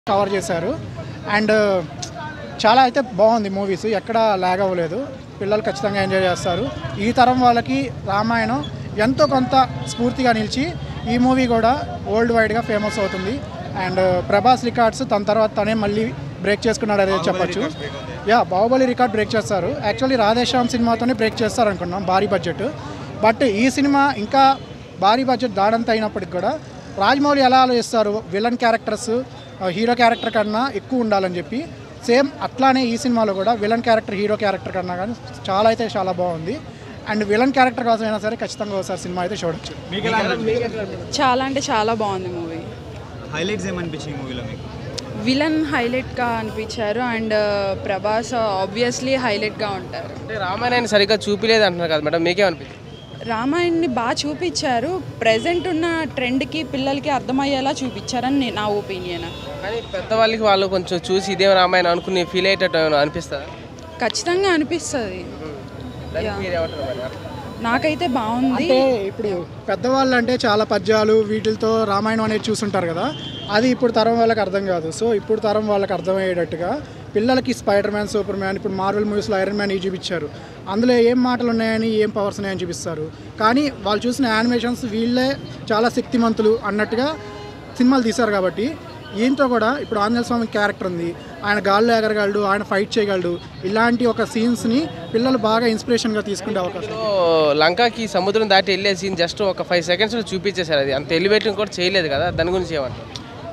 Cover చేశారు and చాలా అయితే బాగుంది మూవీస్ ఎక్కడ లాగ్ అవ్వలేదు పిల్లలు ఖచ్చితంగా ఎంజాయ్ చేస్తారు ఈ తరం వాళ్ళకి రామాయణం ఎంతో కొంత స్ఫూర్తిగా నిలిచి ఈ మూవీ కూడా వరల్డ్ వైడ్గా ఫేమస్ అవుతుంది అండ్ ప్రభాస్ రికార్డ్స్ తన తర్వాత తనే మళ్ళీ బ్రేక్ చేసుకున్నాడు అదే చెప్పొచ్చు యా బాహుబలి రికార్డ్ బ్రేక్ చేస్తారు యాక్చువల్లీ రాధేశ్యామ్ సినిమాతోనే బ్రేక్ చేస్తారు అనుకున్నాం భారీ బడ్జెట్ బట్ ఈ సినిమా ఇంకా భారీ బడ్జెట్ దాడంత అయినప్పటికి కూడా రాజమౌళి ఎలా ఆలోచిస్తారు విలన్ క్యారెక్టర్స్ హీరో క్యారెక్టర్ కన్నా ఎక్కువ ఉండాలని చెప్పి సేమ్ అట్లానే ఈ సినిమాలో కూడా విలన్ క్యారెక్టర్ హీరో క్యారెక్టర్ కన్నా కానీ చాలా అయితే చాలా బాగుంది అండ్ విలన్ క్యారెక్టర్ కోసం అయినా సరే ఖచ్చితంగా ఒకసారి సినిమా అయితే చూడొచ్చు చాలా అంటే చాలా బాగుంది మూవీ హైలైట్స్ ఏమనిపించింది మూవీలో మీకు విలన్ హైలైట్గా అనిపించారు అండ్ ప్రభాస్ ఆబ్వియస్లీ హైలైట్గా ఉంటారు అంటే రామాయణాన్ని సరిగ్గా చూపిలేదు అంటున్నారు కదా మేడం మీకేమనిపించింది రామాయణ్ని బాగా చూపించారు ప్రజెంట్ ఉన్న ట్రెండ్కి పిల్లలకి అర్థమయ్యేలా చూపించారని నే- నా ఒపీనియన్ కానీ పెద్దవాళ్ళకి వాళ్ళు కొంచెం చూసి ఇదేం రామాయణం అనుకుని ఫీల్ అయ్యేటట్టు ఏమైనా అనిపిస్తుందా ఖచ్చితంగా అనిపిస్తుంది దానికి మీరు ఏమంటారు మరి? నాకైతే బాగుంది అంటే ఇప్పుడు పెద్దవాళ్ళు అంటే చాలా పద్యాలు వీటితో రామాయణం అనేది చూసుంటారు కదా అది ఇప్పుడు తరం వాళ్ళకి అర్థం కాదు సో ఇప్పుడు తరం వాళ్ళకి అర్థమయ్యేటట్టుగా పిల్లలకి స్పైడర్ మ్యాన్ సూపర్ మ్యాన్ ఇప్పుడు మార్వెల్ మూవీస్లో ఐరన్ మ్యాన్ ఇవి చూపించారు అందులో ఏం మాటలు ఉన్నాయని ఏం పవర్స్ ఉన్నాయని చూపిస్తారు కానీ వాళ్ళు చూసిన యానిమేషన్స్ వీళ్ళే చాలా శక్తిమంతులు అన్నట్టుగా సినిమాలు తీశారు కాబట్టి ఈయనతో కూడా ఇప్పుడు ఆంజనేయ స్వామి క్యారెక్టర్ ఉంది ఆయన గాల్లో ఎగరగలడు ఆయన ఫైట్ చేయగలడు ఇలాంటి ఒక సీన్స్ని పిల్లలు బాగా ఇన్స్పిరేషన్గా తీసుకునే అవకాశం సో లంకకి సముద్రం దాటి వెళ్ళే సీన్ జస్ట్ ఒక ఫైవ్ సెకండ్స్లో చూపించేశారు అది అంత ఎలివేటింగ్ కూడా చేయలేదు కదా దాని గురించి ఏమంటారు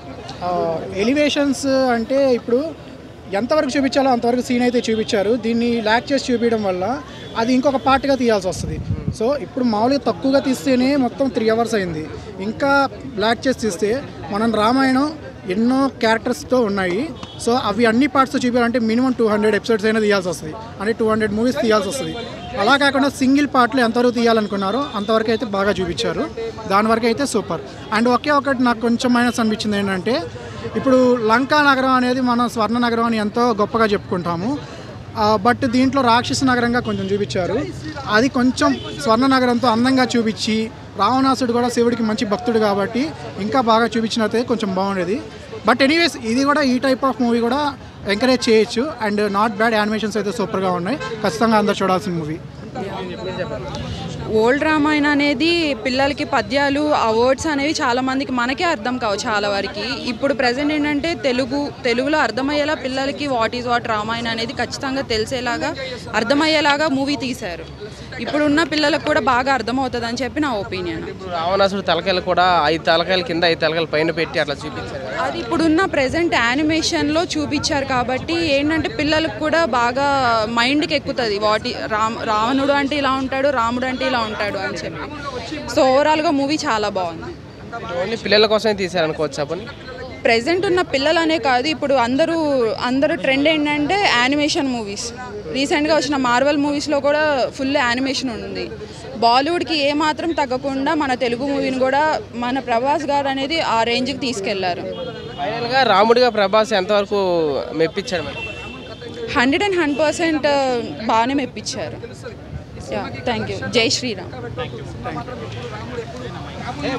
ఎలివేషన్స్ అంటే ఇప్పుడు ఎంతవరకు చూపించాలో అంతవరకు సీన్ అయితే చూపించారు దీన్ని ల్యాక్ చేసి చూపించడం వల్ల అది ఇంకొక పార్ట్గా తీయాల్సి వస్తుంది సో ఇప్పుడు మామూలుగా తక్కువగా తీస్తేనే మొత్తం త్రీ అవర్స్ అయింది ఇంకా బ్లాక్ చేసి తీస్తే మనం రామాయణం ఎన్నో క్యారెక్టర్స్తో ఉన్నాయి సో అవి అన్ని పార్ట్స్ చూపించాలంటే మినిమం టూ హండ్రెడ్ ఎపిసోడ్స్ అయినా తీయాల్సి వస్తుంది అంటే టూ హండ్రెడ్ మూవీస్ తీయాల్సి వస్తుంది అలా కాకుండా సింగిల్ పార్ట్లు ఎంతవరకు తీయాలనుకున్నారో అంతవరకు అయితే బాగా చూపించారు దాని వరకు అయితే సూపర్ అండ్ ఒకే ఒకటి నాకు కొంచెం మైనస్ అనిపించింది ఏంటంటే ఇప్పుడు లంకా నగరం అనేది మనం స్వర్ణ నగరం అని ఎంతో గొప్పగా చెప్పుకుంటాము ఆ, బట్ దీంట్లో రాక్షస నగరంగా కొంచెం చూపించారు అది కొంచెం స్వర్ణ నగరంతో అందంగా చూపించి రావణాసుడు కూడా శివుడికి మంచి భక్తుడు కాబట్టి ఇంకా బాగా చూపించినట్టే కొంచెం బాగుండేది బట్ ఎనీవేస్ ఇది కూడా ఈ టైప్ ఆఫ్ మూవీ కూడా ఎంకరేజ్ చేయొచ్చు అండ్ నాట్ బ్యాడ్ యానిమేషన్స్ అయితే సూపర్గా ఉన్నాయి ఖచ్చితంగా అందరు చూడాల్సిన మూవీ ఓల్డ్ రామాయణ అనేది పిల్లలకి పద్యాలు ఆ వర్డ్స్ అనేవి చాలా మందికి మనకే అర్థం కావు చాలా వరకు ఇప్పుడు ప్రజెంట్ ఏంటంటే తెలుగు తెలుగులో అర్థమయ్యేలా పిల్లలకి వాట్ ఈజ్ వాట్ రామాయణ అనేది ఖచ్చితంగా తెలిసేలాగా అర్థమయ్యేలాగా మూవీ తీశారు ఇప్పుడున్న పిల్లలకు కూడా బాగా అర్థమవుతుంది అని చెప్పి నా ఒపీనియన్ ఇప్పుడు రావణాసుడు తలకాయలు కూడా ఐదు తలకాయల కింద ఐదు తలకాయలు పైన పెట్టి అట్లా చూపించారు కదా. అది ఇప్పుడున్న ప్రెసెంట్ యానిమేషన్లో చూపించారు కాబట్టి ఏంటంటే పిల్లలకు కూడా బాగా మైండ్కి ఎక్కుతుంది వాటి రామ్ రావణుడు అంటే ఇలా ఉంటాడు రాముడు అంటే ఇలా ఉంటాడు అని చెప్పి సో ఓవరాల్గా మూవీ చాలా బాగుంది ఓన్లీ పిల్లల కోసమే తీశారు అనుకోవచ్చు పని ప్రెసెంట్ ఉన్న పిల్లలనే కాదు ఇప్పుడు అందరూ అందరూ ట్రెండ్ ఏంటంటే యానిమేషన్ మూవీస్ రీసెంట్గా వచ్చిన మార్వెల్ మూవీస్లో కూడా ఫుల్ యానిమేషన్ ఉంది బాలీవుడ్కి ఏమాత్రం తగ్గకుండా మన తెలుగు మూవీని కూడా మన ప్రభాస్ గారు అనేది ఆ రేంజ్కి తీసుకెళ్లారు ఫైనల్గా రాముడిగా ప్రభాస్ ఎంతవరకు మెప్పించాడు మరి హండ్రెడ్ అండ్ హండ్రెడ్ పర్సెంట్ బాగానే మెప్పించారు థ్యాంక్ యూ జై శ్రీరామ్